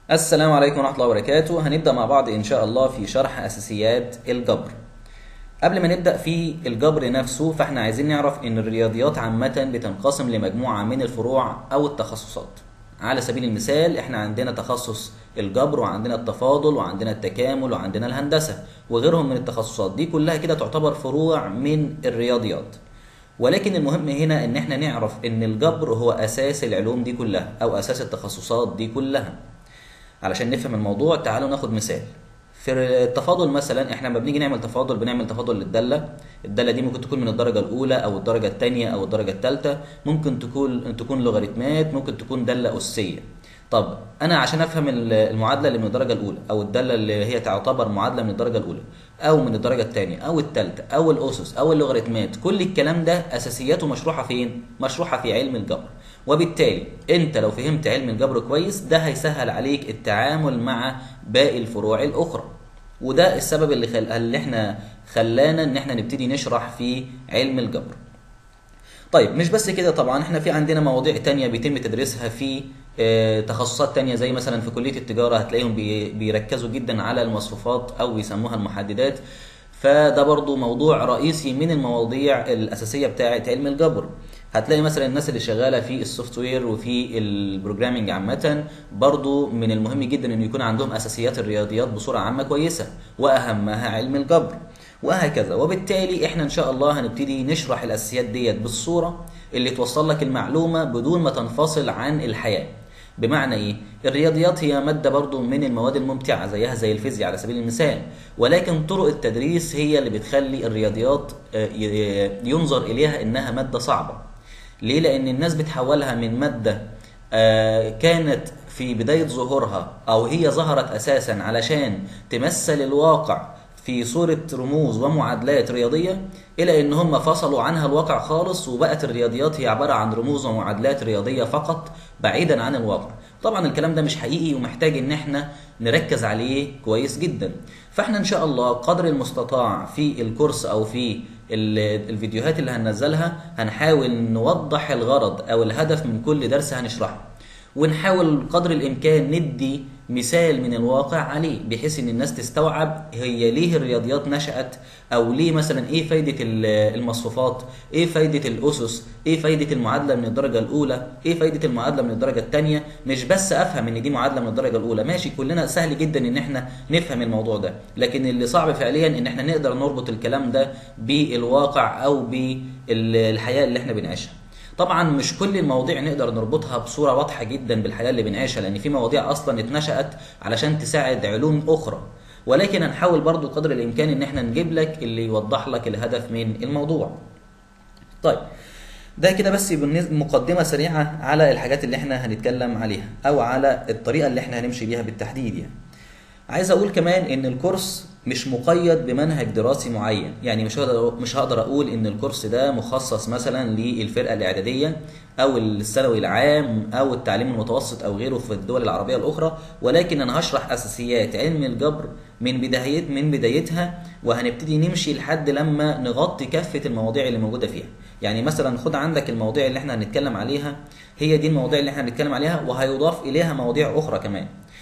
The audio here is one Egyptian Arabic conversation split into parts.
السلام عليكم ورحمة الله وبركاته هنبدأ مع بعض إن شاء الله في شرح أساسيات الجبر قبل ما نبدأ في الجبر نفسه فاحنا عايزين نعرف إن الرياضيات عامة بتنقسم لمجموعة من الفروع أو التخصصات على سبيل المثال احنا عندنا تخصص الجبر وعندنا التفاضل وعندنا التكامل وعندنا الهندسة وغيرهم من التخصصات دي كلها كده تعتبر فروع من الرياضيات ولكن المهم هنا ان احنا نعرف ان الجبر هو اساس العلوم دي كلها او اساس التخصصات دي كلها علشان نفهم الموضوع تعالوا ناخد مثال في التفاضل مثلا احنا لما بنيجي نعمل تفاضل بنعمل تفاضل للداله الداله دي ممكن تكون من الدرجه الاولى او الدرجه الثانيه او الدرجه الثالثه ممكن تكون تكون لوغاريتمات ممكن تكون داله اسيه طب انا عشان افهم المعادله اللي من الدرجه الاولى او الداله اللي هي تعتبر معادله من الدرجه الاولى او من الدرجه الثانيه او الثالثه او الاسس او اللوغاريتمات كل الكلام ده اساسياته مشروحه فين مشروحه في علم الجبر وبالتالي انت لو فهمت علم الجبر كويس ده هيسهل عليك التعامل مع باقي الفروع الاخرى وده السبب اللي خل... اللي احنا خلانا ان احنا نبتدي نشرح في علم الجبر طيب مش بس كده طبعا احنا في عندنا مواضيع تانية بيتم تدريسها في اه تخصصات تانية زي مثلا في كلية التجارة هتلاقيهم بي بيركزوا جدا على المصفوفات او بيسموها المحددات فده برضو موضوع رئيسي من المواضيع الأساسية بتاعة علم الجبر هتلاقي مثلا الناس اللي شغالة في السوفت وير وفي البروجرامينج عامة برضو من المهم جدا ان يكون عندهم اساسيات الرياضيات بصورة عامة كويسة واهمها علم الجبر وهكذا وبالتالي احنا ان شاء الله هنبتدي نشرح الاساسيات ديت بالصورة اللي توصل لك المعلومة بدون ما تنفصل عن الحياة بمعنى ايه الرياضيات هي مادة برضو من المواد الممتعة زيها زي الفيزياء على سبيل المثال ولكن طرق التدريس هي اللي بتخلي الرياضيات ينظر اليها انها مادة صعبة ليه لان الناس بتحولها من مادة كانت في بداية ظهورها او هي ظهرت اساسا علشان تمثل الواقع في صورة رموز ومعادلات رياضية إلى إن هم فصلوا عنها الواقع خالص وبقت الرياضيات هي عبارة عن رموز ومعادلات رياضية فقط بعيدا عن الواقع طبعا الكلام ده مش حقيقي ومحتاج إن احنا نركز عليه كويس جدا فاحنا إن شاء الله قدر المستطاع في الكورس أو في الفيديوهات اللي هننزلها هنحاول نوضح الغرض أو الهدف من كل درس هنشرحه ونحاول قدر الإمكان ندي مثال من الواقع عليه بحيث ان الناس تستوعب هي ليه الرياضيات نشأت او ليه مثلا ايه فايدة المصفوفات ايه فايدة الاسس ايه فايدة المعادلة من الدرجة الاولى ايه فايدة المعادلة من الدرجة الثانية مش بس افهم ان دي معادلة من الدرجة الاولى ماشي كلنا سهل جدا ان احنا نفهم الموضوع ده لكن اللي صعب فعليا ان احنا نقدر نربط الكلام ده بالواقع او بالحياة اللي احنا بنعيشها طبعا مش كل المواضيع نقدر نربطها بصوره واضحه جدا بالحياه اللي بنعيشها لان في مواضيع اصلا اتنشات علشان تساعد علوم اخرى ولكن هنحاول برضو قدر الامكان ان احنا نجيب لك اللي يوضح لك الهدف من الموضوع طيب ده كده بس مقدمه سريعه على الحاجات اللي احنا هنتكلم عليها او على الطريقه اللي احنا هنمشي بيها بالتحديد يعني عايز اقول كمان ان الكورس مش مقيد بمنهج دراسي معين يعني مش هقدر مش هقدر اقول ان الكورس ده مخصص مثلا للفرقه الاعداديه او الثانوي العام او التعليم المتوسط او غيره في الدول العربيه الاخرى ولكن انا هشرح اساسيات علم الجبر من بدايه من بدايتها وهنبتدي نمشي لحد لما نغطي كافه المواضيع اللي موجوده فيها يعني مثلا خد عندك المواضيع اللي احنا هنتكلم عليها هي دي المواضيع اللي احنا هنتكلم عليها وهيضاف اليها مواضيع اخرى كمان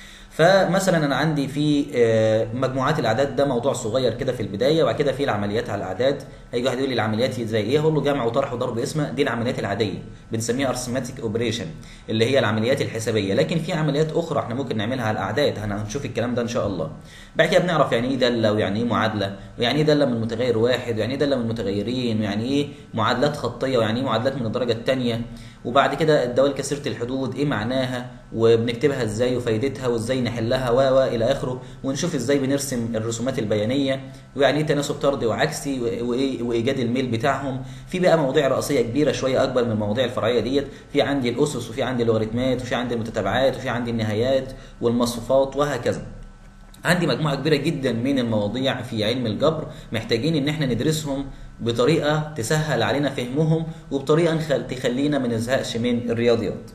فمثلا انا عندي في مجموعات الاعداد ده موضوع صغير كده في البدايه وبعد كده في العمليات على الاعداد هيجي واحد يقول لي العمليات زي ايه اقول له جمع وطرح وضرب اسمه دي العمليات العاديه بنسميها ارثماتيك اوبريشن اللي هي العمليات الحسابيه لكن في عمليات اخرى احنا ممكن نعملها على الاعداد هنشوف الكلام ده ان شاء الله بعد كده بنعرف يعني ايه داله ويعني ايه معادله ويعني ايه داله من متغير واحد ويعني ايه داله من متغيرين ويعني ايه معادلات خطيه ويعني ايه معادلات من الدرجه الثانيه وبعد كده الدوال كثيره الحدود ايه معناها وبنكتبها ازاي وفايدتها وازاي نحلها و و الى اخره ونشوف ازاي بنرسم الرسومات البيانيه ويعني ايه تناسب طردي وعكسي وايجاد الميل بتاعهم في بقى مواضيع رئيسيه كبيره شويه اكبر من المواضيع الفرعيه ديت في عندي الاسس وفي عندي اللوغاريتمات وفي عندي المتتابعات وفي عندي النهايات والمصفوفات وهكذا عندي مجموعه كبيره جدا من المواضيع في علم الجبر محتاجين ان احنا ندرسهم بطريقه تسهل علينا فهمهم وبطريقه تخلينا ما نزهقش من الرياضيات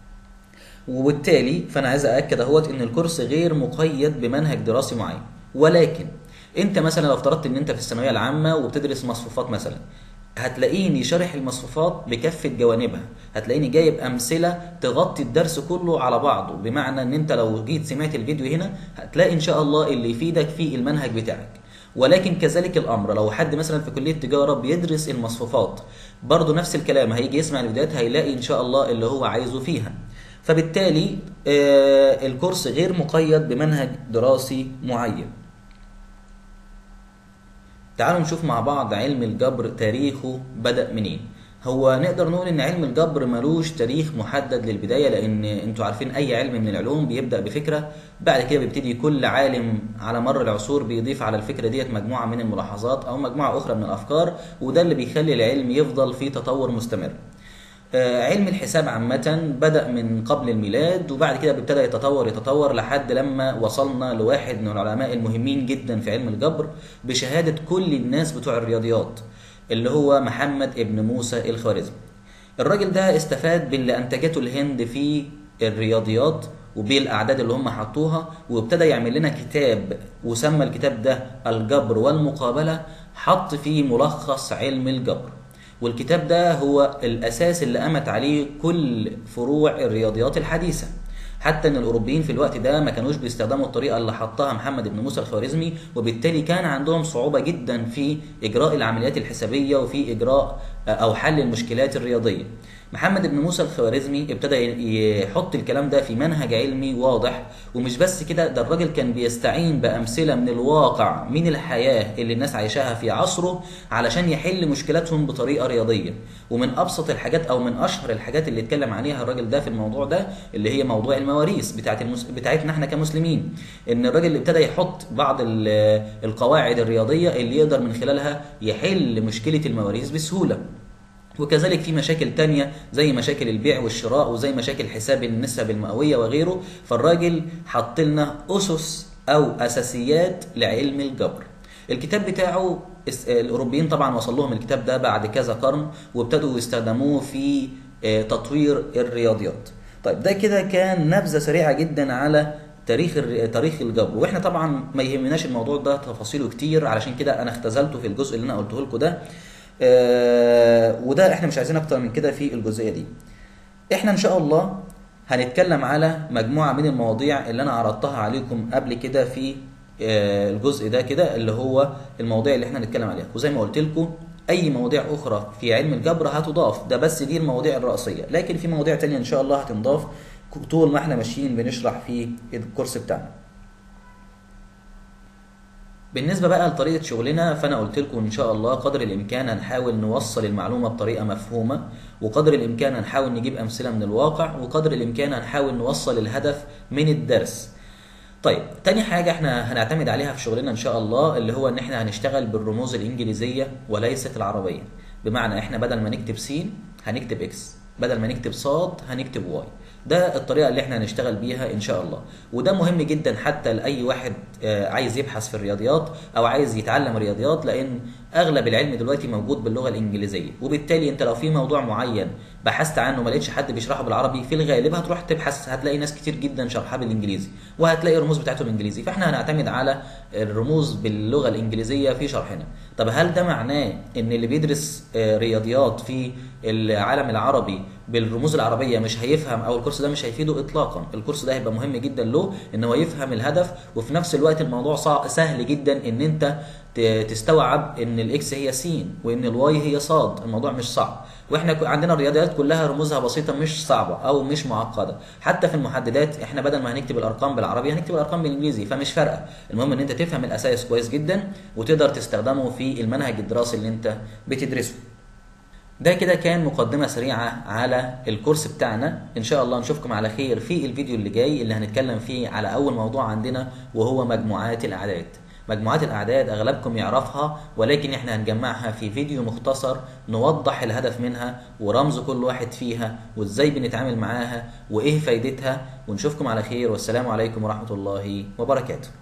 وبالتالي فانا عايز ااكد اهوت ان الكورس غير مقيد بمنهج دراسي معين ولكن انت مثلا لو افترضت ان انت في الثانويه العامه وبتدرس مصفوفات مثلا هتلاقيني شارح المصفوفات بكافة جوانبها هتلاقيني جايب أمثلة تغطي الدرس كله على بعضه بمعنى ان انت لو جيت سمعت الفيديو هنا هتلاقي ان شاء الله اللي يفيدك في المنهج بتاعك ولكن كذلك الامر لو حد مثلا في كليه تجاره بيدرس المصفوفات برضه نفس الكلام هيجي يسمع الفيديوهات هيلاقي ان شاء الله اللي هو عايزه فيها فبالتالي آه الكورس غير مقيد بمنهج دراسي معين تعالوا نشوف مع بعض علم الجبر تاريخه بدأ منين هو نقدر نقول ان علم الجبر ملوش تاريخ محدد للبداية لان انتوا عارفين اي علم من العلوم بيبدأ بفكرة بعد كده بيبتدي كل عالم على مر العصور بيضيف على الفكرة ديت مجموعة من الملاحظات او مجموعة اخرى من الافكار وده اللي بيخلي العلم يفضل في تطور مستمر علم الحساب عامة بدأ من قبل الميلاد وبعد كده ابتدى يتطور يتطور لحد لما وصلنا لواحد من العلماء المهمين جدا في علم الجبر بشهادة كل الناس بتوع الرياضيات اللي هو محمد ابن موسى الخوارزمي الراجل ده استفاد باللي أنتجته الهند في الرياضيات وبالأعداد اللي هم حطوها وابتدى يعمل لنا كتاب وسمى الكتاب ده الجبر والمقابلة حط فيه ملخص علم الجبر والكتاب ده هو الأساس اللي قامت عليه كل فروع الرياضيات الحديثة حتى ان الاوروبيين في الوقت ده ما كانوش بيستخدموا الطريقه اللي حطها محمد بن موسى الخوارزمي وبالتالي كان عندهم صعوبه جدا في اجراء العمليات الحسابيه وفي اجراء او حل المشكلات الرياضيه محمد بن موسى الخوارزمي ابتدى يحط الكلام ده في منهج علمي واضح ومش بس كده ده الراجل كان بيستعين بامثله من الواقع من الحياه اللي الناس عايشاها في عصره علشان يحل مشكلاتهم بطريقه رياضيه ومن ابسط الحاجات او من اشهر الحاجات اللي اتكلم عليها الراجل ده في الموضوع ده اللي هي موضوع المواريث بتاعت المس... بتاعتنا احنا كمسلمين ان الراجل اللي ابتدى يحط بعض القواعد الرياضيه اللي يقدر من خلالها يحل مشكله المواريث بسهوله وكذلك في مشاكل تانية زي مشاكل البيع والشراء وزي مشاكل حساب النسب المئوية وغيره فالراجل حط لنا أسس أو أساسيات لعلم الجبر الكتاب بتاعه الأوروبيين طبعا وصل لهم الكتاب ده بعد كذا قرن وابتدوا يستخدموه في تطوير الرياضيات طيب ده كده كان نبذة سريعة جدا على تاريخ تاريخ الجبر واحنا طبعا ما يهمناش الموضوع ده تفاصيله كتير علشان كده انا اختزلته في الجزء اللي انا قلته لكم ده آه وده احنا مش عايزين اكتر من كده في الجزئيه دي احنا ان شاء الله هنتكلم على مجموعه من المواضيع اللي انا عرضتها عليكم قبل كده في آه الجزء ده كده اللي هو المواضيع اللي احنا هنتكلم عليها وزي ما قلت لكم اي مواضيع اخرى في علم الجبر هتضاف ده بس دي المواضيع الرئيسيه لكن في مواضيع تانية ان شاء الله هتنضاف طول ما احنا ماشيين بنشرح في الكورس بتاعنا بالنسبة بقى لطريقة شغلنا فأنا قلت لكم إن شاء الله قدر الإمكان هنحاول نوصل المعلومة بطريقة مفهومة وقدر الإمكان هنحاول نجيب أمثلة من الواقع وقدر الإمكان هنحاول نوصل الهدف من الدرس طيب تاني حاجة احنا هنعتمد عليها في شغلنا إن شاء الله اللي هو إن احنا هنشتغل بالرموز الإنجليزية وليست العربية بمعنى احنا بدل ما نكتب س هنكتب اكس بدل ما نكتب صاد هنكتب واي ده الطريقه اللي احنا هنشتغل بيها ان شاء الله وده مهم جدا حتى لاي واحد عايز يبحث في الرياضيات او عايز يتعلم رياضيات لان اغلب العلم دلوقتي موجود باللغه الانجليزيه وبالتالي انت لو في موضوع معين بحثت عنه ما لقيتش حد بيشرحه بالعربي في الغالب هتروح تبحث هتلاقي ناس كتير جدا شرحها بالانجليزي وهتلاقي الرموز بتاعته بالانجليزي فاحنا هنعتمد على الرموز باللغه الانجليزيه في شرحنا طب هل ده معناه ان اللي بيدرس رياضيات في العالم العربي بالرموز العربيه مش هيفهم او الكورس ده مش هيفيده اطلاقا الكورس ده هيبقى مهم جدا له ان هو يفهم الهدف وفي نفس الوقت الموضوع صعب سهل جدا ان انت تستوعب ان الاكس هي س وان الواي هي صاد الموضوع مش صعب واحنا عندنا الرياضيات كلها رموزها بسيطه مش صعبه او مش معقده حتى في المحددات احنا بدل ما هنكتب الارقام بالعربي هنكتب الارقام بالانجليزي فمش فارقه المهم ان انت تفهم الاساس كويس جدا وتقدر تستخدمه في المنهج الدراسي اللي انت بتدرسه ده كده كان مقدمة سريعة على الكورس بتاعنا إن شاء الله نشوفكم على خير في الفيديو اللي جاي اللي هنتكلم فيه على أول موضوع عندنا وهو مجموعات الأعداد مجموعات الأعداد أغلبكم يعرفها ولكن إحنا هنجمعها في فيديو مختصر نوضح الهدف منها ورمز كل واحد فيها وإزاي بنتعامل معاها وإيه فايدتها ونشوفكم على خير والسلام عليكم ورحمة الله وبركاته